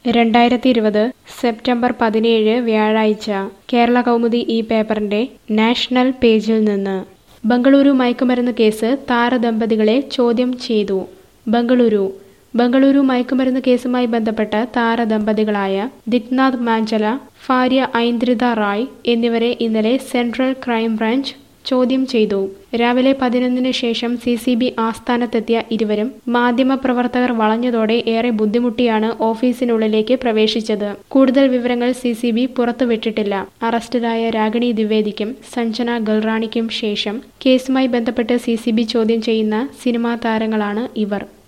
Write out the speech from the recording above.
രണ്ടായിരത്തി ഇരുപത് സെപ്റ്റംബർ പതിനേഴ് വ്യാഴാഴ്ച കേരള കൗമുദി ഈ പേപ്പറിന്റെ നാഷണൽ പേജിൽ നിന്ന് ബംഗളൂരു മയക്കുമരുന്ന് കേസ് താരദമ്പതികളെ ചോദ്യം ചെയ്തു ബംഗളൂരു ബംഗളൂരു മയക്കുമരുന്ന് കേസുമായി ബന്ധപ്പെട്ട താരദമ്പതികളായ ദിഗ്നാഥ് മാഞ്ചല ഭാര്യ ഐന്ദ്രിത റായ് എന്നിവരെ ഇന്നലെ സെൻട്രൽ ക്രൈംബ്രാഞ്ച് ചോദ്യം ചെയ്തു രാവിലെ പതിനൊന്നിന് ശേഷം സി സി ബി ആസ്ഥാനത്തെത്തിയ ഇരുവരും മാധ്യമപ്രവർത്തകർ വളഞ്ഞതോടെ ഏറെ ബുദ്ധിമുട്ടിയാണ് ഓഫീസിനുള്ളിലേക്ക് പ്രവേശിച്ചത് കൂടുതൽ വിവരങ്ങൾ സി സി ബി പുറത്തുവിട്ടിട്ടില്ല അറസ്റ്റിലായ രാഗിണി ദ്വിവേദിക്കും സഞ്ജന ഗൽറാണിക്കും ശേഷം കേസുമായി ബന്ധപ്പെട്ട് സി സി ബി ചോദ്യം ചെയ്യുന്ന സിനിമാ താരങ്ങളാണ് ഇവർ